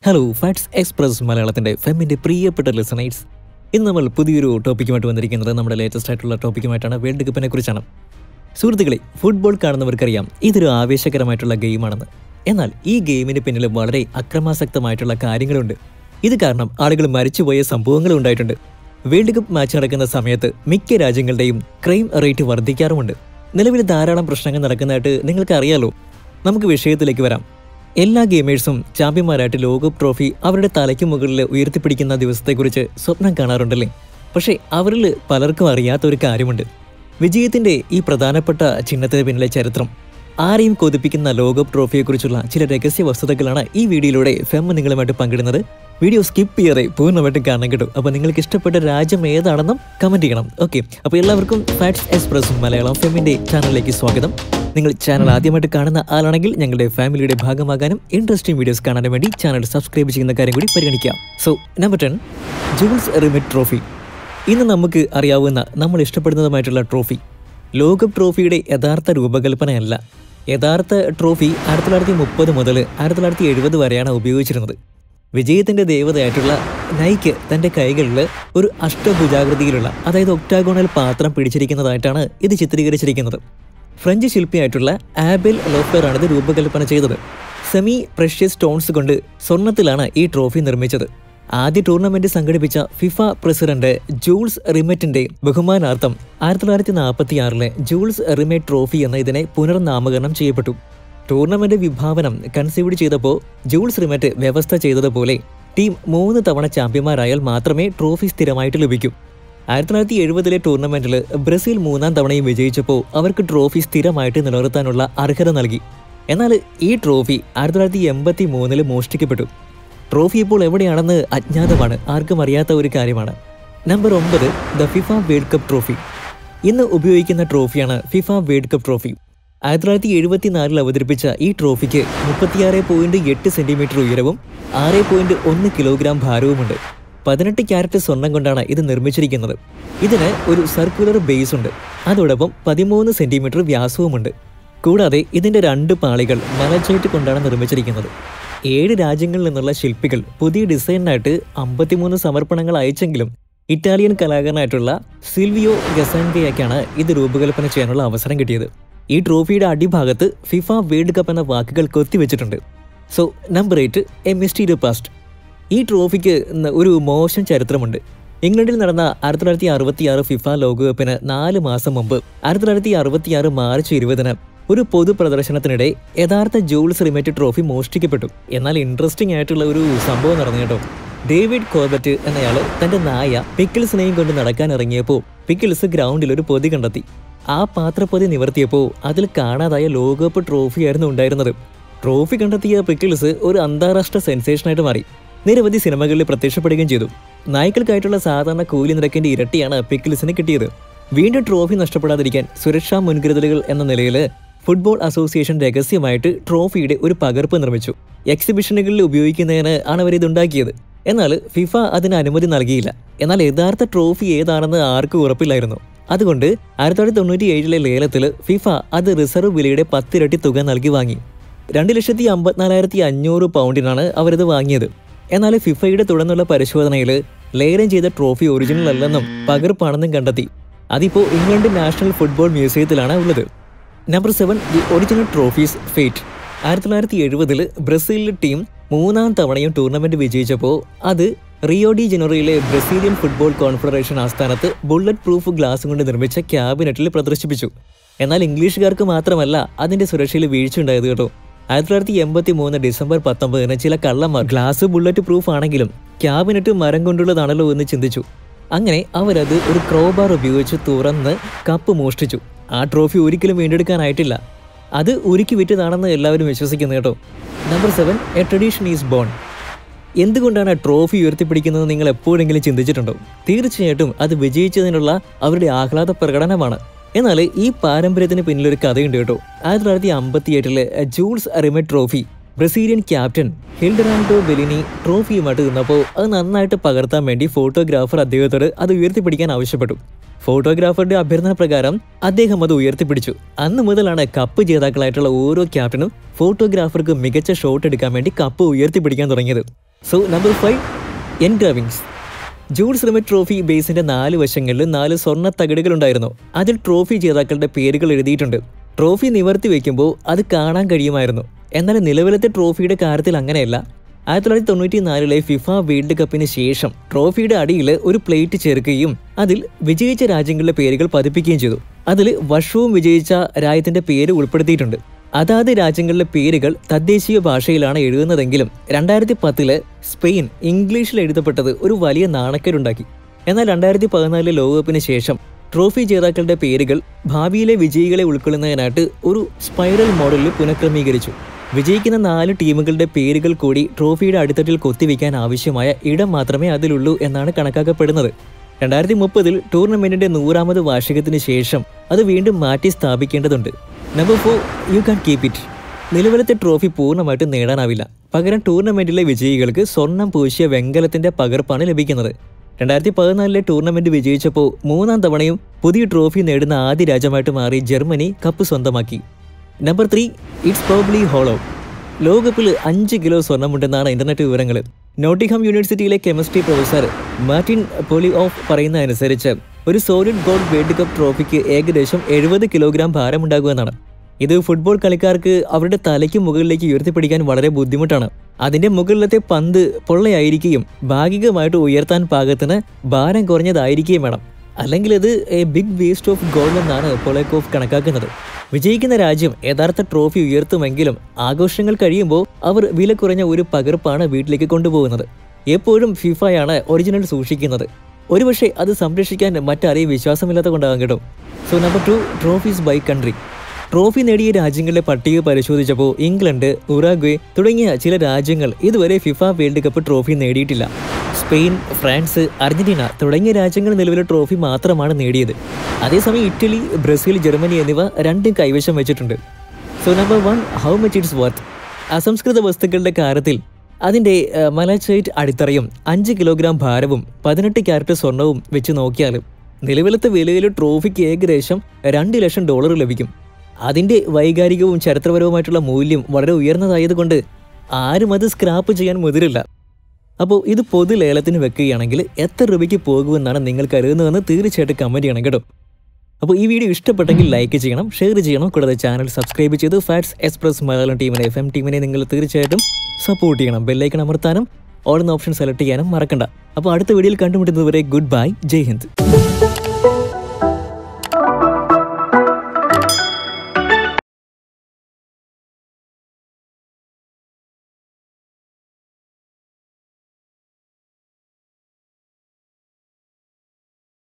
hello fats express മലയാളത്തിന്റെ ഫെമിന്റെ പ്രിയപ്പെട്ട listeners ഇന്ന് നമ്മൾ പുതിയൊരു ടോപ്പിക്കുമായിട്ട് വന്നിരിക്കുന്നത് നമ്മുടെ ലേറ്റസ്റ്റ് ആയിട്ടുള്ള ടോപ്പിക്കുമായിട്ടാണ് വേൾഡ് കപ്പിനെ കുറിച്ചാണ് സുഹൃത്തുക്കളെ ഫുട്ബോൾ കാണുന്നവർക്കറിയാം ഇതൊരു ആവേശകരമായിട്ടുള്ള ഗെയിമാണെന്ന് എന്നാൽ ഈ ഗെയിമിന് പിന്നിൽ വളരെ അക്രമാസക്തമായിട്ടുള്ള കാര്യങ്ങളുണ്ട് ഇത് കാരണം ആളുകൾ മരിച്ചുപോയ സംഭവങ്ങളും ഉണ്ടായിട്ടുണ്ട് വേൾഡ് കപ്പ് മാച്ച് നടക്കുന്ന സമയത്ത് മിക്ക രാജ്യങ്ങളുടെയും ക്രൈം റേറ്റ് വർദ്ധിക്കാറുമുണ്ട് നിലവിൽ ധാരാളം പ്രശ്നങ്ങൾ നടക്കുന്നതായിട്ട് നിങ്ങൾക്ക് അറിയാലോ നമുക്ക് വിഷയത്തിലേക്ക് വരാം എല്ലാ ഗെയിമേഴ്സും ചാമ്പ്യന്മാരായിട്ട് ലോകകപ്പ് ട്രോഫി അവരുടെ തലയ്ക്ക് മുകളിൽ ഉയർത്തിപ്പിടിക്കുന്ന ദിവസത്തെക്കുറിച്ച് സ്വപ്നം കാണാറുണ്ടല്ലേ പക്ഷേ അവരിൽ പലർക്കും അറിയാത്ത ഒരു കാര്യമുണ്ട് വിജയത്തിന്റെ ഈ പ്രധാനപ്പെട്ട ചിഹ്നത്തിന് പിന്നിലെ ചരിത്രം ആരെയും കൊതിപ്പിക്കുന്ന ലോകകപ്പ് ട്രോഫിയെക്കുറിച്ചുള്ള ചില രഹസ്യ വസ്തുതകളാണ് ഈ വീഡിയോയിലൂടെ ഫെം നിങ്ങളുമായിട്ട് പങ്കിടുന്നത് വീഡിയോ സ്കിപ്പ് ചെയ്യാതെ പൂർണ്ണമായിട്ടും കാണാൻ കേട്ടോ അപ്പോൾ നിങ്ങൾക്ക് ഇഷ്ടപ്പെട്ട രാജ്യം ഏതാണെന്നും കമന്റ് ചെയ്യണം ഓക്കെ അപ്പോൾ എല്ലാവർക്കും ഫാറ്റ്സ് എക്സ്പ്രസ് മലയാളം ഫെമിന്റെ ചാനലിലേക്ക് സ്വാഗതം നിങ്ങൾ ചാനൽ ആദ്യമായിട്ട് കാണുന്ന ആളാണെങ്കിൽ ഞങ്ങളുടെ ഫാമിലിയുടെ ഭാഗമാകാനും ഇൻട്രസ്റ്റിംഗ് വീഡിയോസ് കാണാനും വേണ്ടി ചാനൽ സബ്സ്ക്രൈബ് ചെയ്യുന്ന കാര്യം കൂടി പരിഗണിക്കാം so number ten Jules Rimet trophy ഇന്ന് നമുക്ക് അറിയാവുന്ന നമ്മൾ ഇഷ്ടപ്പെടുന്നതുമായിട്ടുള്ള ട്രോഫി ലോകകപ്പ് ട്രോഫിയുടെ യഥാർത്ഥ രൂപകൽപ്പനയല്ല യഥാർത്ഥ ട്രോഫി ആയിരത്തി തൊള്ളായിരത്തി മുപ്പത് മുതൽ ആയിരത്തി തൊള്ളായിരത്തി എഴുപത് വരെയാണ് ഉപയോഗിച്ചിരുന്നത് വിജയത്തിന്റെ ദേവതയായിട്ടുള്ള നൈക്ക് തന്റെ കൈകളിൽ ഒരു അഷ്ടഭുജാകൃതിയിലുള്ള അതായത് ഒക്ടാഗോണൽ പാത്രം പിടിച്ചിരിക്കുന്നതായിട്ടാണ് ഇത് ചിത്രീകരിച്ചിരിക്കുന്നത് ഫ്രഞ്ച് ശില്പിയായിട്ടുള്ള ആബിൽ ലോഫറാണ് ഇത് രൂപകൽപ്പന ചെയ്തത് സെമി പ്രഷ്യസ് സ്റ്റോൺസ് കൊണ്ട് സ്വർണത്തിലാണ് ഈ ട്രോഫി നിർമ്മിച്ചത് ആദ്യ ടൂർണമെന്റ് സംഘടിപ്പിച്ച ഫിഫ പ്രസിഡന്റ് ജൂൾസ് റിമെറ്റിന്റെ ബഹുമാനാർത്ഥം ആയിരത്തി തൊള്ളായിരത്തി നാൽപ്പത്തി ആറിലെ ജൂൾസ് റിമെറ്റ് ട്രോഫി എന്ന ഇതിനെ പുനർനാമകരണം ചെയ്യപ്പെട്ടു ടൂർണമെന്റ് വിഭാവനം കൺസീവ്ഡ് ചെയ്തപ്പോൾ ജൂൾസ് റിമെറ്റ് വ്യവസ്ഥ ചെയ്തതുപോലെ ടീം മൂന്ന് തവണ ചാമ്പ്യന്മാരായാൽ മാത്രമേ ട്രോഫി സ്ഥിരമായിട്ട് ലഭിക്കൂ ആയിരത്തി തൊള്ളായിരത്തി എഴുപതിലെ ടൂർണമെന്റിൽ ബ്രസീൽ മൂന്നാം തവണയും വിജയിച്ചപ്പോൾ അവർക്ക് ട്രോഫി സ്ഥിരമായിട്ട് നിലനിർത്താനുള്ള അർഹത നൽകി എന്നാൽ ഈ ട്രോഫി ആയിരത്തി തൊള്ളായിരത്തി എൺപത്തി മൂന്നില് മോഷ്ടിക്കപ്പെട്ടു ട്രോഫി ഇപ്പോൾ എവിടെയാണെന്ന് അജ്ഞാതമാണ് ആർക്കും അറിയാത്ത ഒരു കാര്യമാണ് നമ്പർ ഒമ്പത് the FIFA world cup trophy ഇന്ന് ഉപയോഗിക്കുന്ന ട്രോഫിയാണ് ഫിഫ വേൾഡ് കപ്പ് ട്രോഫി ആയിരത്തി തൊള്ളായിരത്തി എഴുപത്തിനാലിൽ അവതരിപ്പിച്ച ഈ ട്രോഫിക്ക് മുപ്പത്തിയാറ് പോയിന്റ് എട്ട് സെന്റിമീറ്റർ ഉയരവും ആറ് പോയിന്റ് ഒന്ന് കിലോഗ്രാം ഭാരവുമുണ്ട് പതിനെട്ട് ക്യാരറ്റ് സ്വർണം കൊണ്ടാണ് ഇത് നിർമ്മിച്ചിരിക്കുന്നത് ഇതിന് ഒരു സർക്കുലർ ബേസ് ഉണ്ട് അതോടൊപ്പം പതിമൂന്ന് സെന്റിമീറ്റർ വ്യാസവുമുണ്ട് കൂടാതെ ഇതിന്റെ രണ്ട് പാളികൾ മലച്ചൈറ്റ് കൊണ്ടാണ് നിർമ്മിച്ചിരിക്കുന്നത് ഏഴ് രാജ്യങ്ങളിൽ നിന്നുള്ള ശില്പികൾ പുതിയ ഡിസൈനിനായിട്ട് അമ്പത്തിമൂന്ന് സമർപ്പണങ്ങൾ അയച്ചെങ്കിലും ഇറ്റാലിയൻ കലാകാരനായിട്ടുള്ള സിൽവിയോ ഗസാൻഗയ്ക്കാണ് ഇത് രൂപകൽപ്പന ചെയ്യാനുള്ള അവസരം കിട്ടിയത് ഈ ട്രോഫിയുടെ അടിഭാഗത്ത് ഫിഫ വേൾഡ് കപ്പ് എന്ന വാക്കുകൾ കൊത്തിവെച്ചിട്ടുണ്ട് so number eight a mysterious past ഈ ട്രോഫിക്ക് ന- ഒരു മോശം ചരിത്രമുണ്ട് ഇംഗ്ലണ്ടിൽ നടന്ന ആയിരത്തി തൊള്ളായിരത്തി അറുപത്തിയാറ് ഫിഫ ലോകകപ്പിന് നാല് മാസം മുമ്പ് ആയിരത്തി തൊള്ളായിരത്തി അറുപത്തിയാറ് മാർച്ച് ഇരുപതിന് ഒരു പൊതു പ്രദർശനത്തിനിടെ യഥാർത്ഥ ജൂൾസ് റിമേറ്റ് ട്രോഫി മോഷ്ടിക്കപ്പെട്ടു എന്നാൽ ഇൻട്രസ്റ്റിംഗ് ആയിട്ടുള്ള ഒരു സംഭവം നടന്നു കേട്ടോ ഡേവിഡ് കോർബറ്റ് എന്നയാൾ തന്റെ നായ പിക്കിൾസിനെയും കൊണ്ട് നടക്കാൻ ഇറങ്ങിയപ്പോൾ പിക്കിൾസ് ഗ്രൗണ്ടിൽ ഒരു പൊതി കണ്ടെത്തി ആ പാത്രപ്പൊതി നിവർത്തിയപ്പോൾ അതിൽ കാണാതായ ലോകകപ്പ് ട്രോഫിയായിരുന്നു ഉണ്ടായിരുന്നത് ട്രോഫി കണ്ടെത്തിയ പിക്കിൾസ് ഒരു അന്താരാഷ്ട്ര സെൻസേഷനായിട്ട് മാറി നിരവധി സിനിമകളിൽ പ്രത്യക്ഷപ്പെടുകയും ചെയ്തു നായ്ക്കൾക്കായിട്ടുള്ള സാധാരണ കൂലി നിരക്കിന്റെ ഇരട്ടിയാണ് പിക്കിൾസിന് കിട്ടിയത് വീണ്ടും ട്രോഫി നഷ്ടപ്പെടാതിരിക്കാൻ സുരക്ഷാ മുൻകരുതലുകൾ എന്ന നിലയിൽ ഫുട്ബോൾ അസോസിയേഷൻ രഹസ്യമായിട്ട് ട്രോഫിയുടെ ഒരു പകർപ്പ് നിർമ്മിച്ചു എക്സിബിഷനുകളിൽ ഉപയോഗിക്കുന്നതിന് ആണ് അവർ ഇതുണ്ടാക്കിയത് എന്നാൽ ഫിഫ അതിന് അനുമതി നൽകിയില്ല എന്നാൽ യഥാർത്ഥ ട്രോഫി ഏതാണെന്ന് ആർക്കും ഉറപ്പില്ലായിരുന്നു അതുകൊണ്ട് ആയിരത്തി തൊള്ളായിരത്തി തൊണ്ണൂറ്റി ഏഴിലെ ലേലത്തിൽ ഫിഫ അത് റിസർവ് വിലയുടെ പത്തിരട്ടി തുക നൽകി വാങ്ങി രണ്ട് ലക്ഷത്തി അമ്പത്തിനാലായിരത്തി അഞ്ഞൂറ് പൗണ്ടിനാണ് അവരിത് വാങ്ങിയത് എന്നാൽ ഫിഫയുടെ തുടർന്നുള്ള പരിശോധനയിൽ ലേലം ചെയ്ത ട്രോഫി ഒറിജിനൽ അല്ലെന്നും പകർപ്പാണെന്നും കണ്ടെത്തി അതിപ്പോൾ ഇംഗ്ലണ്ട് നാഷണൽ ഫുട്ബോൾ മ്യൂസിയത്തിലാണ് ഉള്ളത് number seven the original trophy's fate ആയിരത്തി തൊള്ളായിരത്തി എഴുപതിൽ ബ്രസീലിലെ ടീം മൂന്നാം തവണയും ടൂർണമെന്റ് വിജയിച്ചപ്പോൾ അത് റിയോ ഡി ജനറോയിലെ ബ്രസീലിയൻ ഫുട്ബോൾ കോൺഫെഡറേഷൻ ആസ്ഥാനത്ത് ബുള്ളറ്റ് പ്രൂഫ് ഗ്ലാസ് കൊണ്ട് നിർമ്മിച്ച ക്യാബിനറ്റിൽ പ്രദർശിപ്പിച്ചു എന്നാൽ ഇംഗ്ലീഷുകാർക്ക് മാത്രമല്ല അതിന്റെ സുരക്ഷയിൽ വീഴ്ച ഉണ്ടായത് കേട്ടോ ആയിരത്തി തൊള്ളായിരത്തി എൺപത്തി മൂന്ന് ഡിസംബർ പത്തൊമ്പതിന് ചില കള്ളന്മാർ ഗ്ലാസ് ബുള്ളറ്റ് പ്രൂഫ് ആണെങ്കിലും ക്യാബിനറ്റ് മരം കൊണ്ടുള്ളതാണല്ലോ എന്ന് ചിന്തിച്ചു അങ്ങനെ അവരത് ഒരു ക്രോബാർ ഉപയോഗിച്ച് തുറന്ന് കപ്പ് മോഷ്ടിച്ചു ആ ട്രോഫി ഒരിക്കലും വീണ്ടെടുക്കാനായിട്ടില്ല അത് ഉരുക്കി വിറ്റതാണെന്ന് എല്ലാവരും വിശ്വസിക്കുന്നു കേട്ടോ number seven a tradition is born എന്തുകൊണ്ടാണ് ട്രോഫി ഉയർത്തിപ്പിടിക്കുന്നത് നിങ്ങൾ എപ്പോഴെങ്കിലും ചിന്തിച്ചിട്ടുണ്ടോ തീർച്ചയായിട്ടും അത് വിജയിച്ചതിനുള്ള അവരുടെ ആഹ്ലാദ പ്രകടനമാണ് എന്നാൽ ഈ പാരമ്പര്യത്തിന് പിന്നിലൊരു കഥയുണ്ട് കേട്ടോ ആയിരത്തി തൊള്ളായിരത്തി അമ്പത്തി എട്ടിലെ Jules Rimet trophy Brazilian captain Hilderaldo Bellini ട്രോഫിയുമായിട്ട് നിന്നപ്പോൾ അത് നന്നായിട്ട് പകർത്താൻ വേണ്ടി ഫോട്ടോഗ്രാഫർ അദ്ദേഹത്തോട് അത് ഉയർത്തിപ്പിടിക്കാൻ ആവശ്യപ്പെട്ടു ഫോട്ടോഗ്രാഫറുടെ അഭ്യർത്ഥന പ്രകാരം അദ്ദേഹം അത് ഉയർത്തിപ്പിടിച്ചു അന്ന് മുതലാണ് കപ്പ് ജേതാക്കളായിട്ടുള്ള ഓരോ ക്യാപ്റ്റനും ഫോട്ടോഗ്രാഫർക്ക് മികച്ച ഷോട്ട് എടുക്കാൻ വേണ്ടി കപ്പ് ഉയർത്തിപ്പിടിക്കാൻ തുടങ്ങിയത് so number five engravings Jules Rimet trophy ബേസിന്റെ നാല് വശങ്ങളിൽ നാല് സ്വർണ്ണ തകിടുകളുണ്ടായിരുന്നു അതിൽ ട്രോഫി ജേതാക്കളുടെ പേരുകൾ എഴുതിയിട്ടുണ്ട് ട്രോഫി നിവർത്തി വെക്കുമ്പോൾ അത് കാണാൻ കഴിയുമായിരുന്നു എന്നാൽ നിലവിലത്തെ ട്രോഫിയുടെ കാര്യത്തിൽ അങ്ങനെയല്ല ആയിരത്തി തൊള്ളായിരത്തി തൊണ്ണൂറ്റി നാലിലെ ഫിഫ വേൾഡ് കപ്പിന് ശേഷം ട്രോഫിയുടെ അടിയിൽ ഒരു പ്ലേറ്റ് ചേർക്കുകയും അതിൽ വിജയിച്ച രാജ്യങ്ങളുടെ പേരുകൾ പതിപ്പിക്കുകയും ചെയ്തു അതിൽ വർഷവും വിജയിച്ച രാജ്യത്തിന്റെ പേര് ഉൾപ്പെടുത്തിയിട്ടുണ്ട് അതാത് രാജ്യങ്ങളിലെ പേരുകൾ തദ്ദേശീയ ഭാഷയിലാണ് എഴുതുന്നതെങ്കിലും രണ്ടായിരത്തി പത്തില് സ്പെയിൻ ഇംഗ്ലീഷിൽ എഴുതപ്പെട്ടത് ഒരു വലിയ നാണക്കേടുണ്ടാക്കി എന്നാൽ രണ്ടായിരത്തി പതിനാലിലെ ലോകകപ്പിന് ശേഷം ട്രോഫി ജേതാക്കളുടെ പേരുകൾ ഭാവിയിലെ വിജയികളെ ഉൾക്കൊള്ളുന്നതിനായിട്ട് ഒരു സ്പൈറൽ മോഡലിൽ പുനഃക്രമീകരിച്ചു വിജയിക്കുന്ന നാല് ടീമുകളുടെ പേരുകൾ കൂടി ട്രോഫിയുടെ അടിത്തട്ടിൽ കൊത്തിവെക്കാൻ ആവശ്യമായ ഇടം മാത്രമേ അതിലുള്ളൂ എന്നാണ് കണക്കാക്കപ്പെടുന്നത് രണ്ടായിരത്തി മുപ്പതിൽ ടൂർണമെന്റിന്റെ നൂറാമത് വാർഷികത്തിന് ശേഷം അത് വീണ്ടും മാറ്റി സ്ഥാപിക്കേണ്ടതുണ്ട് number four you can keep it നിലവിലത്തെ ട്രോഫി പൂർണ്ണമായിട്ടും നേടാനാവില്ല പകരം ടൂർണമെന്റിലെ വിജയികൾക്ക് സ്വർണം പൂശിയ വെങ്കലത്തിന്റെ പകർപ്പാണ് ലഭിക്കുന്നത് രണ്ടായിരത്തി പതിനാലിലെ ടൂർണമെന്റ് വിജയിച്ചപ്പോൾ മൂന്നാം തവണയും പുതിയ ട്രോഫി നേടുന്ന ആദ്യ രാജ്യമായിട്ട് മാറി ജർമ്മനി കപ്പ് സ്വന്തമാക്കി number three it's probably hollow ലോകകപ്പിൽ അഞ്ച് കിലോ സ്വർണ്ണമുണ്ടെന്നാണ് ഇന്റർനെറ്റ് വിവരങ്ങൾ നോട്ടിംഗ്ഹാം യൂണിവേഴ്സിറ്റിയിലെ chemistry professor Martin Poliakoff പറയുന്ന അനുസരിച്ച് ഒരു സോളിഡ് ഗോൾഡ് വേൾഡ് കപ്പ് ട്രോഫിക്ക് ഏകദേശം എഴുപത് കിലോഗ്രാം ഭാരമുണ്ടാകുമെന്നാണ് ഇത് ഫുട്ബോൾ കളിക്കാർക്ക് അവരുടെ തലയ്ക്ക് മുകളിലേക്ക് ഉയർത്തിപ്പിടിക്കാൻ വളരെ ബുദ്ധിമുട്ടാണ് അതിന്റെ മുകളിലത്തെ പന്ത് പൊള്ളയായിരിക്കുകയും ഭാഗികമായിട്ട് ഉയർത്താൻ പാകത്തിന് ഭാരം കുറഞ്ഞതായിരിക്കുകയും വേണം അല്ലെങ്കിൽ ഇത് a big waste of gold എന്നാണ് പൊളേക്കോഫ് കണക്കാക്കുന്നത് വിജയിക്കുന്ന രാജ്യം യഥാർത്ഥ ട്രോഫി ഉയർത്തുമെങ്കിലും ആഘോഷങ്ങൾ കഴിയുമ്പോൾ അവർ വില കുറഞ്ഞ ഒരു പകർപ്പാണ് വീട്ടിലേക്ക് കൊണ്ടുപോകുന്നത് എപ്പോഴും ഫിഫയാണ് ഒറിജിനൽ സൂക്ഷിക്കുന്നത് ഒരുപക്ഷെ അത് സംരക്ഷിക്കാൻ മറ്റാരെയും വിശ്വാസമില്ലാത്ത കൊണ്ടാകാം കേട്ടോ so number two trophies by country trophy നേടിയ രാജ്യങ്ങളുടെ പട്ടിക പരിശോധിച്ചപ്പോൾ ഇംഗ്ലണ്ട് ഉറാഗ്വേ തുടങ്ങിയ ചില രാജ്യങ്ങൾ ഇതുവരെ ഫിഫ വേൾഡ് കപ്പ് ട്രോഫി നേടിയിട്ടില്ല സ്പെയിൻ ഫ്രാൻസ് അർജന്റീന തുടങ്ങിയ രാജ്യങ്ങൾ നിലവിലെ ട്രോഫി മാത്രമാണ് നേടിയത് അതേസമയം ഇറ്റലി ബ്രസീൽ ജർമ്മനി എന്നിവ രണ്ടും കൈവശം വെച്ചിട്ടുണ്ട് so number one how much it's worth അസംസ്കൃത വസ്തുക്കളുടെ കാര്യത്തിൽ അതിൻ്റെ മലച്ചൈറ്റ് അടിത്തറയും അഞ്ച് കിലോഗ്രാം ഭാരവും പതിനെട്ട് ക്യാരറ്റ് സ്വർണവും വെച്ച് നോക്കിയാൽ നിലവിലത്തെ വിലയിൽ ട്രോഫിക്ക് ഏകദേശം രണ്ട് ലക്ഷം ഡോളർ ലഭിക്കും അതിൻ്റെ വൈകാരികവും ചരിത്രപരവുമായിട്ടുള്ള മൂല്യം വളരെ ഉയർന്നതായതുകൊണ്ട് ആരും അത് സ്ക്രാപ്പ് ചെയ്യാൻ മുതിരില്ല അപ്പോൾ ഇത് പൊതു ലേലത്തിന് വെക്കുകയാണെങ്കിൽ എത്ര രൂപയ്ക്ക് പോകുമെന്നാണ് നിങ്ങൾ കരുതുന്നതെന്ന് തീർച്ചയായിട്ടും കമൻറ്റ് ചെയ്യണം കേട്ടോ അപ്പോൾ ഈ വീഡിയോ ഇഷ്ടപ്പെട്ടെങ്കിൽ ലൈക്ക് ചെയ്യണം ഷെയർ ചെയ്യണം കൂടാതെ ചാനൽ സബ്സ്ക്രൈബ് ചെയ്ത് ഫാറ്റ്സ് എക്സ്പ്രസ് മലയാളം ടീമിനെ എഫ് എം ടീമിനെ നിങ്ങൾ തീർച്ചയായിട്ടും സപ്പോർട്ട് ചെയ്യണം ബെല്ലൈക്കൺ അമർത്താനും ഓടുന്ന ഓപ്ഷൻ സെലക്ട് ചെയ്യാനും മറക്കണ്ട അപ്പോൾ അടുത്ത വീഡിയോയിൽ കണ്ടുമുട്ടുന്നതുവരെ ഗുഡ് ബൈ ജയ് ഹിന്ദ്